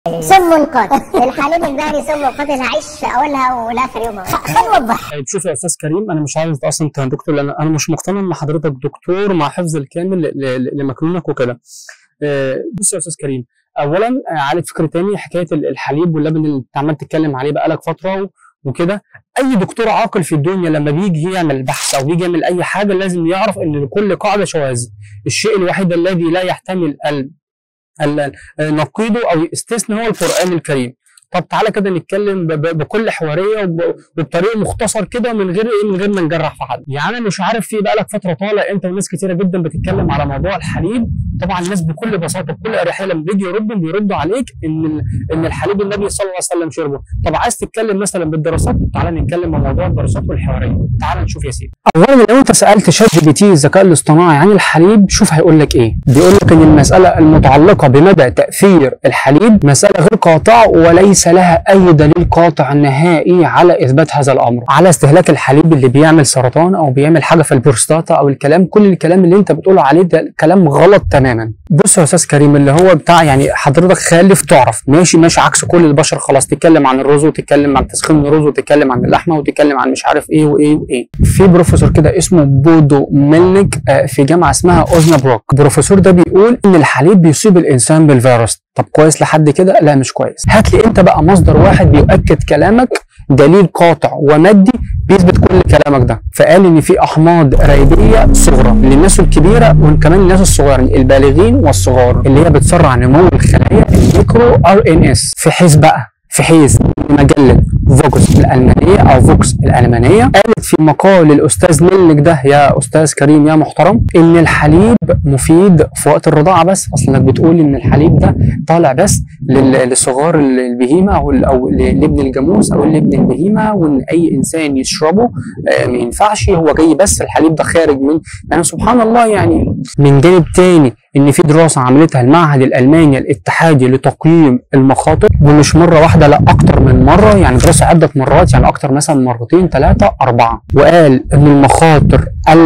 سم قاتل الحليب الباري سم قاتل هعيش في اولها والاخر يوم خلينا نوضح طيب شوف يا استاذ كريم انا مش عايز اصلا انت دكتور لان انا مش مقتنع ان حضرتك دكتور مع حفظ الكامل ل- ل- لمكنونك وكده آه، بص يا استاذ كريم اولا آه، على فكره تاني حكايه ال- الحليب واللبن اللي انت عمال تتكلم عليه بقالك فتره و- وكده اي دكتور عاقل في الدنيا لما بيجي يعمل بحث او بيجي يعمل اي حاجه لازم يعرف ان لكل قاعده شواذ الشيء الوحيد الذي لا يحتمل ال- ال- نقيضه او يستثنى هو القران الكريم طب تعالى كده نتكلم ب- ب- بكل حواريه وب- وبطريقه مختصر كده من غير ايه من غير ما نجرح في حد يعني انا مش عارف في بقالك فتره طالع انت وناس كتيره جدا بتتكلم على موضوع الحليب طبعا الناس بكل بساطه بكل اريحيه لما بيجي يردوا بيردوا عليك ان ال- ان الحليب النبي صلى الله عليه وسلم شربه طب عايز تتكلم مثلا بالدراسات تعالى نتكلم عن موضوع الدراسات والحواريه تعالى نشوف يا سيدي اولا لو انت سالت شات جي بي تي الذكاء الاصطناعي عن الحليب شوف هيقول لك ايه بيقول لك ان المساله المتعلقه بمدى تاثير الحليب مساله غير قاطعه وليس لها اي دليل قاطع نهائي على اثبات هذا الامر على استهلاك الحليب اللي بيعمل سرطان او بيعمل حاجه في البروستاتا او الكلام كل الكلام اللي انت بتقوله عليه ده كلام غلط تماما بص يا استاذ كريم اللي هو بتاع يعني حضرتك خالف تعرف ماشي ماشي عكس كل البشر خلاص تتكلم عن الرز وتتكلم عن تسخين الرز وتتكلم عن اللحمه وتتكلم عن مش عارف ايه وايه وايه في بروفيسور كده اسمه بودو ميلنيك آه، في جامعه اسمها اوزنابروك البروفيسور ده بيقول ان الحليب بيصيب الانسان بالفيروس طب كويس لحد كده لا مش كويس هات لي انت بقى مصدر واحد بيؤكد كلامك دليل قاطع ومادي بيثبت كل كلامك ده فقال ان في احماض ريبيه صغرى للناس الكبيره وكمان الناس الصغيرين البالغين والصغار اللي هي بتسرع نمو الخلايا الميكرو ار ان اس في حيث بقى في حيث مجله فوكس الالمانيه او فوكس الالمانيه قالت في مقال للاستاذ ملك ده يا استاذ كريم يا محترم ان الحليب مفيد في وقت الرضاعه بس اصلك بتقول ان الحليب ده طالع بس لل- لصغار ال- البهيمه او ال- او ل- لابن الجاموس او لابن البهيمه وان اي انسان يشربه آه، ما ينفعش هو جاي بس الحليب ده خارج من يعني سبحان الله يعني من جانب تاني ان في دراسه عملتها المعهد الالماني الاتحادي لتقييم المخاطر ومش مره واحده لا اكتر من مره يعني دراسه عده مرات يعني اكتر مثلا مرتين ثلاثه اربعه وقال ان المخاطر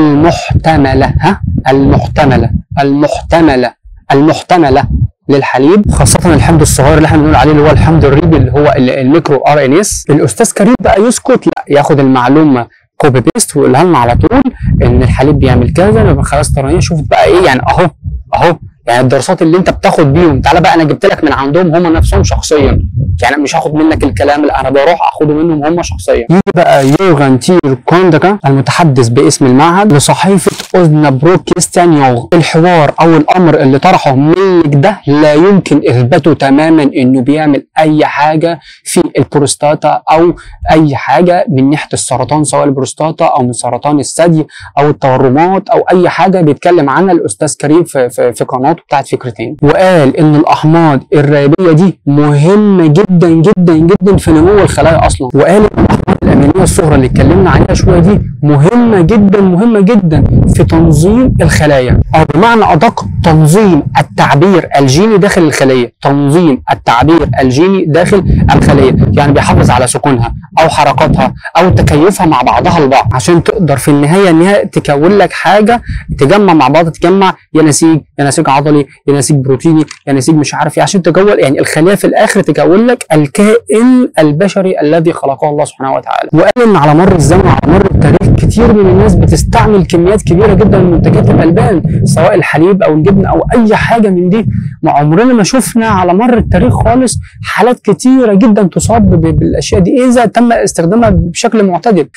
المحتمله ها المحتمله المحتمله المحتمله للحليب خاصة الحمض الصغير اللي احنا بنقول عليه اللي هو الحمض الريبي اللي هو ال- الميكرو ار ان اس الاستاذ كريم بقى يسكت لا ياخد المعلومة كوبي بيست ويقولها لنا على طول ان الحليب بيعمل كذا يبقى خلاص ترى شوف بقى ايه يعني اهو اهو يعني الدراسات اللي انت بتاخد بيهم تعالى بقى انا جبت لك من عندهم هم نفسهم شخصيا يعني مش هاخد منك الكلام لا انا بروح اخده منهم هم شخصيا يجي بقى يوغان تير كوندكا المتحدث باسم المعهد لصحيفه اوزنابروك كريستيان يوغ الحوار او الامر اللي طرحه ملك ده لا يمكن اثباته تماما انه بيعمل اي حاجه في البروستاتا او اي حاجه من ناحيه السرطان سواء البروستاتا او من سرطان الثدي او التورمات او اي حاجه بيتكلم عنها الاستاذ كريم في في, في قناته بتاعت فكرتين وقال ان الاحماض الريبيه دي مهمه جدا جدا جدا في نمو الخلايا اصلا وقال ان الاحماض الامينيه الصغرى اللي اتكلمنا عليها شويه دي مهمه جدا مهمه جدا في تنظيم الخلايا او بمعنى ادق تنظيم التعبير الجيني داخل الخليه تنظيم التعبير الجيني داخل الخليه يعني بيحافظ على سكونها او حركاتها او تكيفها مع بعضها البعض عشان تقدر في النهايه ان هي تكون لك حاجه تجمع مع بعض تجمع يا نسيج يا نسيج عضلي يا نسيج بروتيني يا نسيج مش عارف ايه عشان تكون يعني الخليه في الاخر تكون لك الكائن البشري الذي خلقه الله سبحانه وتعالى وقال ان على مر الزمن وعلى مر التاريخ كتير من الناس بتستعمل كميات كبيره جدا من منتجات الالبان سواء الحليب او الجبن او اي حاجه من دي ما عمرنا ما شفنا على مر التاريخ خالص حالات كتيره جدا تصاب ب- بالاشياء دي اذا تم استخدامها بشكل معتدل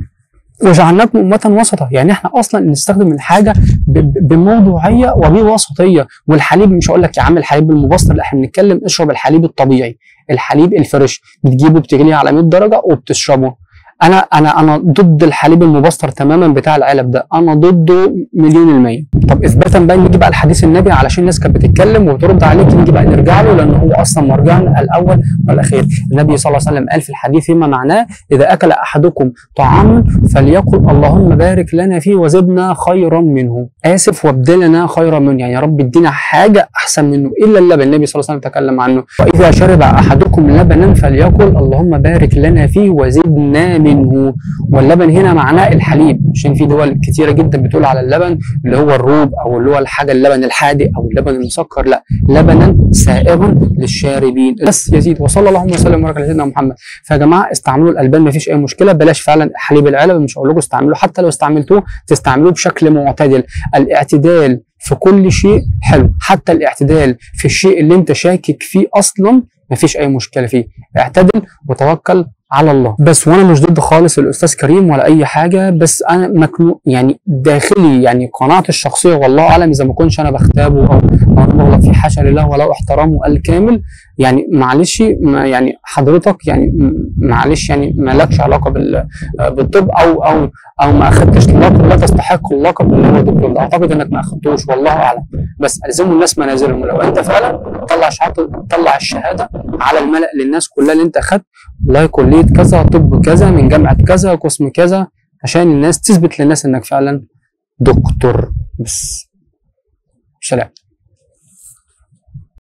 وجعلناكم أمة وسطا يعني احنا أصلا نستخدم الحاجة ب- ب- بموضوعية وبوسطية والحليب مش هقول لك يا عم الحليب المبستر لا احنا بنتكلم اشرب الحليب الطبيعي الحليب الفريش بتجيبه بتغليه على 100 درجة وبتشربه انا انا انا ضد الحليب المبستر تماما بتاع العلب ده انا ضده مليون المية طب اثباتا بقى نيجي بقى لحديث النبي علشان الناس كانت بتتكلم وترد عليك نيجي بقى نرجع له لان هو اصلا مرجعنا الاول والاخير النبي صلى الله عليه وسلم قال في الحديث فيما معناه اذا اكل احدكم طعاما فليقل اللهم بارك لنا فيه وزدنا خيرا منه اسف وابدلنا خيرا منه يعني يا رب ادينا حاجه احسن منه الا اللبن النبي صلى الله عليه وسلم تكلم عنه واذا شرب احدكم لبنا فليقل اللهم بارك لنا فيه وزدنا منه واللبن هنا معناه الحليب عشان في دول كتيره جدا بتقول على اللبن اللي هو الروب او اللي هو الحاجه اللبن الحادق او اللبن المسكر لا لبنا سائغا للشاربين بس يا سيدي وصلى اللهم وسلم وبارك على سيدنا محمد فيا جماعه استعملوا الالبان ما فيش اي مشكله بلاش فعلا حليب العلب مش هقول لكم استعملوه حتى لو استعملتوه تستعملوه بشكل معتدل الاعتدال في كل شيء حلو حتى الاعتدال في الشيء اللي انت شاكك فيه اصلا مفيش اي مشكله فيه اعتدل وتوكل على الله بس وانا مش ضد خالص الاستاذ كريم ولا اي حاجه بس انا مكنو يعني داخلي يعني قناعتي الشخصيه والله اعلم اذا ما كنتش انا بختابه او او انا بغلط فيه حاشا لله ولا احترامه الكامل يعني معلش ما يعني حضرتك يعني م- معلش يعني ما لكش علاقه بال بالطب او او او ما اخدتش لقب لا تستحق اللقب اللي هو دكتور ده اعتقد انك ما اخدتوش والله اعلم بس الزموا الناس منازلهم لو انت فعلا طلع شهاده طلع الشهاده على الملأ للناس كلها اللي انت اخدت والله كليه كذا طب كذا من جامعه كذا قسم كذا عشان الناس تثبت للناس انك فعلا دكتور بس سلام